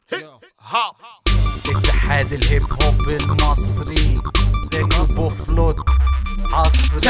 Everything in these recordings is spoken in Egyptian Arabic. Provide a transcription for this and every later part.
هاب اتحاد الهيب هوب المصري تاكو بوفلوت حصري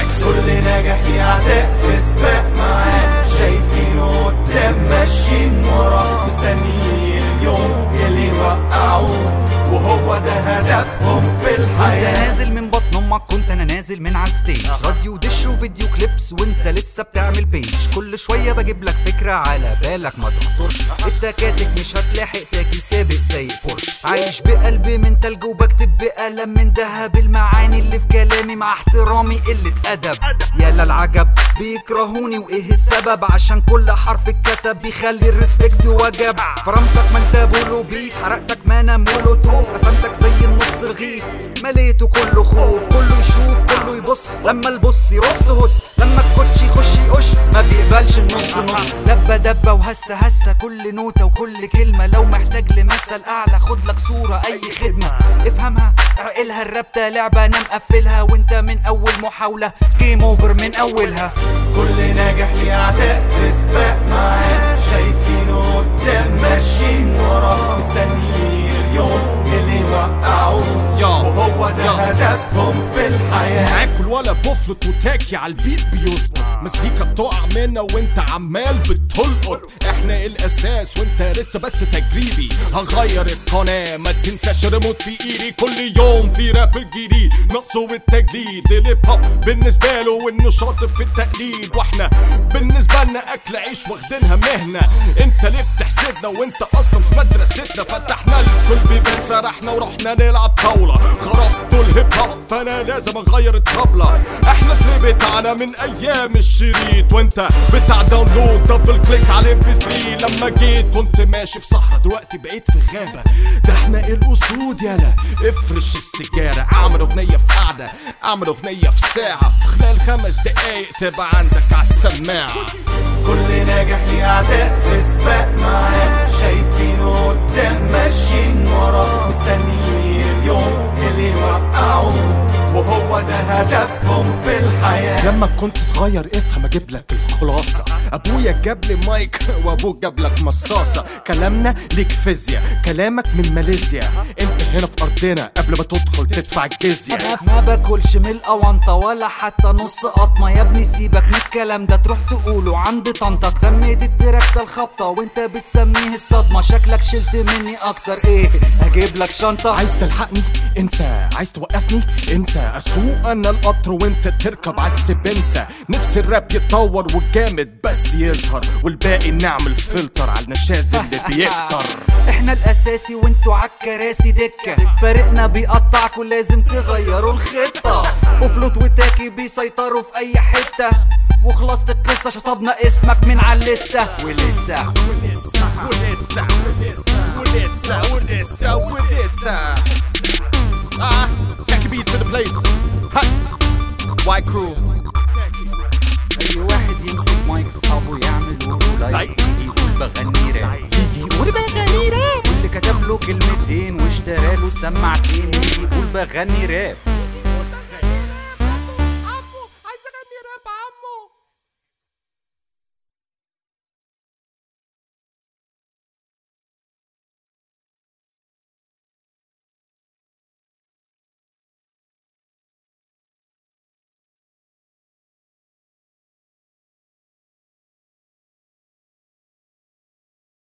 كل ناجح بيعتق في سباق معاه شايفينه قدام ماشيين وراه مستنيين اليوم اللي يوقعوه وهو ده هدفهم في انت الحياة نازل من بطن امك كنت انا نازل من على الستيج راديو دش وفيديو كليبس وانت لسه بتعمل بيج كل شويه بجيب لك فكره على بالك ما تخطرش التكاتك مش هتلاحق تاكي سابق سايق بورش عايش بقلبي من تلج وبكتب بقلم من دهب المعاني اللي في كلامي مع احترامي قله ادب يا العجب بيكرهوني وايه السبب عشان كل حرف اتكتب بيخلي الريسبكت وجب فرمتك ما انت بولو بيف حرقتك ما انا مولوتوف قسمتك زي النص رغيف مليته كله خوف كله يشوف كله يبص لما البص يرص هس لما الكوتش يخش يقش ما بيقبلش النص نص دبه دبه وهسه هسه كل نوته وكل كلمه لو محتاج لمثل اعلى خد لك صوره اي خدمه افهمها اعقلها الرابطه لعبه انا مقفلها وانت من اول محاوله جيم اوفر من اولها كل ناجح بيعتق في سباق معاه شايفينه قدام ماشيين وراه مستنيين اليوم اللي يوقعوه يا. وهو ده يا. هدفهم في الحياة اكل ولا بفلت وتاكي على البيت بيظبط مزيكا بتقع منا وانت عمال بتلقط احنا الاساس وانت لسه بس تجريبي هغير القناة ما تنساش ريموت في ايدي كل يوم في راب جديد نقصه بالتجديد الهيب هوب بالنسبة له وانه شاطر في التقليد واحنا بالنسبة لنا اكل عيش واخدينها مهنة انت ليه بتحسدنا وانت اصلا في مدرستنا فتحنا الكل بيبان سرحنا ورحنا نلعب طاولة خربتوا الهيب هوب فانا لازم اغير الطبلة احنا التري بتاعنا من ايام الشريط وانت بتاع داونلود دبل كليك على ام 3 لما جيت كنت ماشي في صحرا دلوقتي بقيت في غابة ده احنا الاسود يالا افرش السجارة اعمل اغنية في قعدة اعمل اغنية في ساعة في خلال خمس دقايق تبقى عندك على السماعة كل ناجح بيعتق في سباق معاه شايفينه قدام ماشيين وراه مستنيين اليوم اللي يوقعوه وهو ده هدفهم في الحياة لما كنت صغير افهم اجيب لك الخلاصة ابويا جاب لي مايك وابوك جاب لك مصاصة كلامنا ليك فيزياء كلامك من ماليزيا انت هنا في ارضنا قبل ما تدخل تدفع الجزية ما باكلش من القوانطة ولا حتى نص قطمة يا ابني سيبك من الكلام ده تروح تقوله عند طنطك سميت التراك ده الخبطة وانت بتسميه الصدمة شكلك شلت مني اكتر ايه هجيب لك شنطة عايز تلحقني انسى عايز توقفني انسى اسوق انا القطر وانت تركب على السبنسة نفسي الراب يتطور والجامد بس يظهر والباقي نعمل فلتر على النشاز اللي بيكتر احنا الاساسي وانتوا عالكراسي دكة فريقنا بيقطعكوا لازم تغيروا الخطة وفلوت وتاكي بيسيطروا في اي حتة وخلصت القصة شطبنا اسمك من على الليستة ولسه ولسه ولسه ولسه ولسه Ah, Jackie beat to the place. Ha. White crew. اي واحد يمسك مايك صحابه يعمل له لايك يجي يقول بغني راب واللي كتب له كلمتين واشترى له سماعتين يجي يقول بغني راب